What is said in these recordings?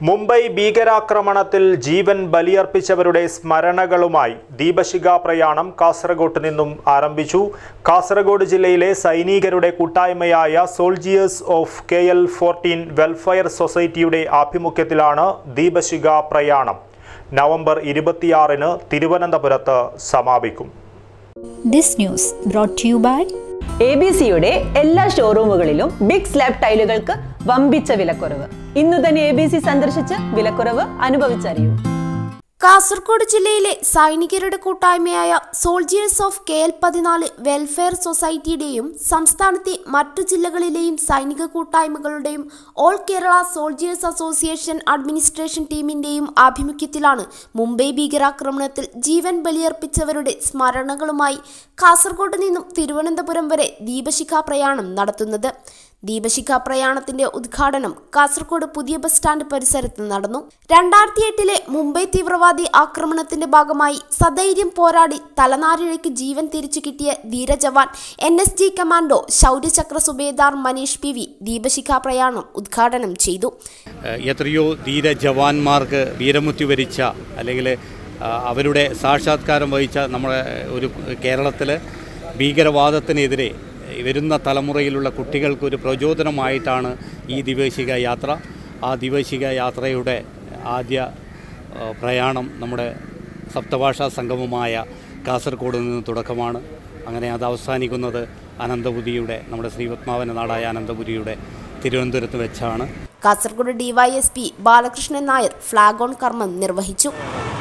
മുംബൈ ഭീകരാക്രമണത്തിൽ ജീവൻ ബലിയർപ്പിച്ചവരുടെ സ്മരണകളുമായി ദീപശിഖ പ്രയാണം കാസർഗോഡ് നിന്നും ആരംഭിച്ചു കാസർഗോഡ് ജില്ലയിലെ സൈനികരുടെ കൂട്ടായ്മയായ soldiers of K L fourteen welfare സൊസൈറ്റിയുടെ ആഭിമുഖ്യത്തിലാണ് ദീപശിഖ പ്രയാണം നവംബർ ഇരുപത്തിയാറിന് തിരുവനന്തപുരത്ത് സമാപിക്കും This news brought to you by A B സിയുടെ എല്ലാ ഷോറൂമുകളിലും ബിഗ് സ്ലാബ് ടൈലുകൾക്ക് വമ്പിച്ച വിലക്കുറവ് ഇന്നു തന്നെ എ ബി സി സന്ദർശിച്ച് വിലക്കുറവ് അനുഭവിച്ചറിയൂ കാസർഗോഡ് ജില്ലയിലെ സൈനികരുടെ കൂട്ടായ്മയായ സോൾജിയേഴ്സ് ഓഫ് കെ എൽ പതിനാല് വെൽഫെയർ സൊസൈറ്റിയുടെയും സംസ്ഥാനത്തെ മറ്റു ജില്ലകളിലെയും സൈനിക കൂട്ടായ്മകളുടെയും all Kerala soldiers association administration ടീമിന്റെയും ആഭിമുഖ്യത്തിലാണ് മുംബൈ ഭീകരാക്രമണത്തിൽ ജീവൻ ബലിയർപ്പിച്ചവരുടെ സ്മരണകളുമായി കാസർഗോഡ് നിന്നും തിരുവനന്തപുരം വരെ ദീപശിഖ പ്രയാണം നടത്തുന്നത് ദീപശിഖ പ്രയാണത്തിന്റെ ഉദ്ഘാടനം കാസർഗോഡ് പുതിയ ബസ് സ്റ്റാൻഡ് പരിസരത്ത് നടന്നു രണ്ടായിരത്തി എട്ടിലെ മുംബൈ തീവ്രവാദി ആക്രമണത്തിന്റെ ഭാഗമായി സധൈര്യം പോരാടി തലനാരിഴയ്ക്ക് ജീവൻ തിരിച്ചു കിട്ടിയ ധീരജവാൻ N S G commando Shaurya Chakra Subedar Manish P V ദീപശിഖ പ്രയാണം ഉദ്ഘാടനം ചെയ്തു ഏഹ് എത്രയോ ധീര ജവാന്മാർക്ക് വീരമൃത്യു വരിച്ച അല്ലെങ്കിൽ ആ, അവരുടെ സാക്ഷാത്കാരം വഹിച്ച നമ്മുടെ ഒരു കേരളത്തിൽ ഭീകരവാദത്തിനെതിരെ വരുന്ന തലമുറയിലുള്ള കുട്ടികൾക്ക് ഒരു പ്രചോദനമായിട്ടാണ് ഈ ദിവൈശിക യാത്ര ആ ദിവൈശിക യാത്രയുടെ ആദ്യ ആ, പ്രയാണം നമ്മുടെ സപ്തഭാഷാ സംഗമമായ കാസർഗോഡ് നിന്ന് തുടക്കമാണ് അങ്ങനെ അത് അവസാനിക്കുന്നത് അനന്തപുരിയുടെ നമ്മുടെ ശ്രീപത്മാവന നാടായ അനന്തപുരിയുടെ തിരുവനന്തപുരത്ത് വെച്ചാണ് Kasaragod DYSP Balakrishnan Nair flag on കർമ്മം നിർവഹിച്ചു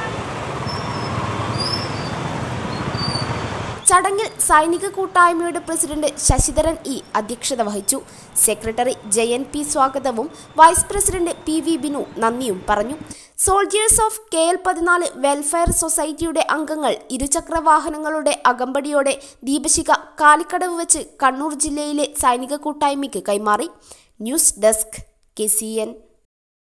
ചടങ്ങിൽ സൈനിക കൂട്ടായ്മയുടെ പ്രസിഡന്റ് ശശിധരൻ ഇ അധ്യക്ഷത വഹിച്ചു സെക്രട്ടറി ജയൻ പി സ്വാഗതവും vice president P V Binu നന്ദിയും പറഞ്ഞു സോൾജിയേഴ്സ് ഓഫ് കെ എൽ പതിനാല് വെൽഫെയർ സൊസൈറ്റിയുടെ അംഗങ്ങൾ ഇരുചക്ര വാഹനങ്ങളുടെ അകമ്പടിയോടെ ദീപശിഖ കാലിക്കടവ് വെച്ച് കണ്ണൂർ ജില്ലയിലെ സൈനിക കൂട്ടായ്മയ്ക്ക് കൈമാറി news desk K C N